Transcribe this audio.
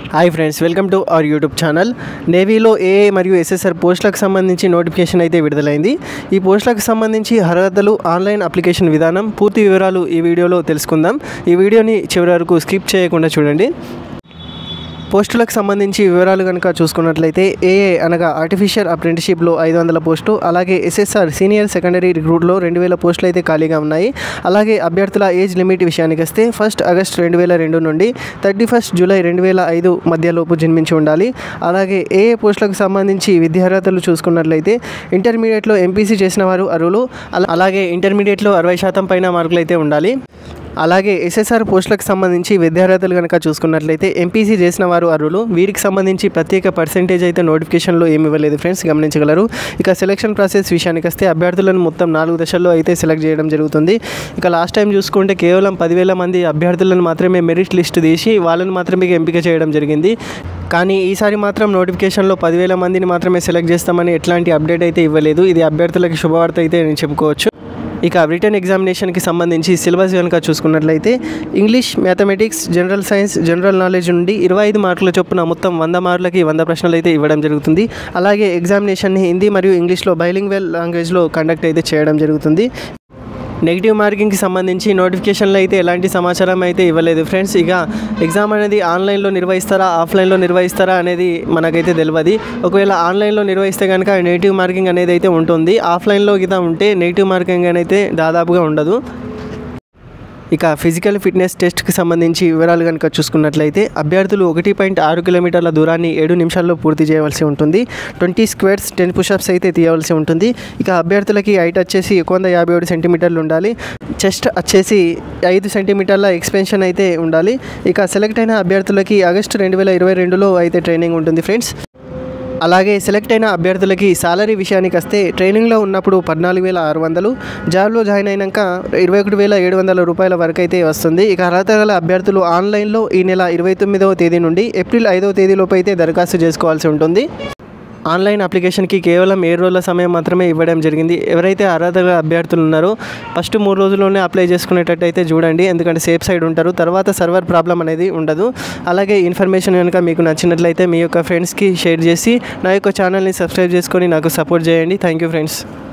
hi friends welcome to our YouTube channel నేవీలో AA మరియు SSR పోస్టులకు సంబంధించి నోటిఫికేషన్ అయితే విడుదలైంది ఈ పోస్టులకు సంబంధించి అర్హతలు ఆన్లైన్ అప్లికేషన్ విధానం పూర్తి వివరాలు ఈ వీడియోలో తెలుసుకుందాం ఈ వీడియోని చివరి వరకు స్కిప్ చేయకుండా చూడండి పోస్టులకు సంబంధించి వివరాలు కనుక చూసుకున్నట్లయితే ఏఏ అనగా ఆర్టిఫిషియల్ అప్రెంటిషిప్లో ఐదు వందల పోస్టు అలాగే ఎస్ఎస్ఆర్ సీనియర్ సెకండరీ రిక్రూట్లో రెండు వేల పోస్టులు అయితే ఖాళీగా ఉన్నాయి అలాగే అభ్యర్థుల ఏజ్ లిమిట్ విషయానికి వస్తే ఫస్ట్ ఆగస్ట్ రెండు వేల రెండు నుండి థర్టీ ఫస్ట్ జూలై రెండు వేల ఐదు మధ్యలోపు జన్మించి ఉండాలి అలాగే ఏఏ పోస్టులకు సంబంధించి విద్యార్హతలు చూసుకున్నట్లయితే ఇంటర్మీడియట్లో ఎంపీసీ చేసిన వారు అర్హులు అలా- అలాగే ఇంటర్మీడియట్లో అరవై శాతం పైన మార్కులు అయితే ఉండాలి అలాగే ఎస్ఎస్ఆర్ పోస్టులకు సంబంధించి విద్యార్హతలు కనుక చూసుకున్నట్లయితే ఎంపీసీ చేసిన వారు అర్హులు వీరికి సంబంధించి ప్రత్యేక పర్సెంటేజ్ అయితే నోటిఫికేషన్లో ఏమి ఇవ్వలేదు ఫ్రెండ్స్ గమనించగలరు ఇక సెలక్షన్ ప్రాసెస్ విషయానికి వస్తే అభ్యర్థులను మొత్తం నాలుగు దశల్లో అయితే సెలెక్ట్ చేయడం జరుగుతుంది ఇక లాస్ట్ టైం చూసుకుంటే కేవలం పదివేల మంది అభ్యర్థులను మాత్రమే మెరిట్ లిస్ట్ తీసి వాళ్ళని మాత్రమే ఎంపిక చేయడం జరిగింది కానీ ఈసారి మాత్రం నోటిఫికేషన్లో పదివేల మందిని మాత్రమే సెలెక్ట్ చేస్తామని ఎట్లాంటి అప్డేట్ అయితే ఇవ్వలేదు ఇది అభ్యర్థులకు శుభవార్త అయితే నేను చెప్పుకోవచ్చు ఇక రిటర్న్ ఎగ్జామినేషన్కి సంబంధించి సిలబస్ కనుక చూసుకున్నట్లయితే English mathematics general science general knowledge నుండి ఇరవై ఐదు మార్కుల చొప్పున మొత్తం వంద మార్కులకి వంద ప్రశ్నలు అయితే ఇవ్వడం జరుగుతుంది అలాగే ఎగ్జామినేషన్ని హిందీ మరియు ఇంగ్లీష్లో బైలింగ్వెల్ లాంగ్వేజ్లో కండక్ట్ అయితే చేయడం జరుగుతుంది నెగిటివ్ మార్కింగ్కి సంబంధించి నోటిఫికేషన్లో అయితే ఎలాంటి సమాచారం అయితే ఇవ్వలేదు ఫ్రెండ్స్ ఇక ఎగ్జామ్ అనేది ఆన్లైన్లో నిర్వహిస్తారా ఆఫ్లైన్లో నిర్వహిస్తారా అనేది మనకైతే తెలియదు ఒకవేళ ఆన్లైన్లో నిర్వహిస్తే కనుక నెగిటివ్ మార్కింగ్ అనేది అయితే ఉంటుంది ఆఫ్లైన్లో గిత ఉంటే నెగిటివ్ మార్కింగ్ అనేది దాదాపుగా ఉండదు ఇక ఫిజికల్ ఫిట్నెస్ టెస్ట్కి సంబంధించి వివరాలు కనుక చూసుకున్నట్లయితే అభ్యర్థులు ఒకటి పాయింట్ ఆరు కిలోమీటర్ల దూరాన్ని ఏడు నిమిషాల్లో పూర్తి చేయవలసి ఉంటుంది ట్వంటీ స్క్వేర్స్ టెన్ పుషప్స్ అయితే తీయవలసి ఉంటుంది ఇక అభ్యర్థులకి హైట్ వచ్చేసి ఒక వంద యాభై ఏడు సెంటీమీటర్లు ఉండాలి చెస్ట్ వచ్చేసి ఐదు సెంటీమీటర్ల ఎక్స్పెన్షన్ అయితే ఉండాలి ఇక సెలెక్ట్ అయిన అభ్యర్థులకి ఆగస్టు రెండు వేల ఇరవై రెండులో అయితే ట్రైనింగ్ ఉంటుంది ఫ్రెండ్స్ అలాగే సెలెక్ట్ అయిన అభ్యర్థులకి సాలరీ విషయానికి వస్తే ట్రైనింగ్లో ఉన్నప్పుడు పద్నాలుగు వేల ఆరు వందలు జాబ్లో జాయిన్ అయినాక ఇరవై ఒకటి వేల ఏడు వందల రూపాయల వరకు అయితే వస్తుంది ఇక అర్హత గల అభ్యర్థులు ఆన్లైన్లో ఈ నెల ఇరవై తొమ్మిదవ తేదీ నుండి ఏప్రిల్ ఐదవ తేదీలోపు అయితే దరఖాస్తు చేసుకోవాల్సి ఉంటుంది ఆన్లైన్ అప్లికేషన్కి కేవలం ఏడు రోజుల సమయం మాత్రమే ఇవ్వడం జరిగింది ఎవరైతే అర్హత గల అభ్యర్థులు ఉన్నారో ఫస్ట్ మూడు రోజుల్లోనే అప్లై చేసుకునేటట్టు అయితే చూడండి ఎందుకంటే సేఫ్ సైడ్ ఉంటారు తర్వాత సర్వర్ ప్రాబ్లం అనేది ఉండదు అలాగే ఇన్ఫర్మేషన్ కనుక మీకు నచ్చినట్లయితే మీ యొక్క ఫ్రెండ్స్కి షేర్ చేసి నా యొక్క ఛానల్ని సబ్స్క్రైబ్ చేసుకొని నాకు సపోర్ట్ చేయండి థ్యాంక్ యూ ఫ్రెండ్స్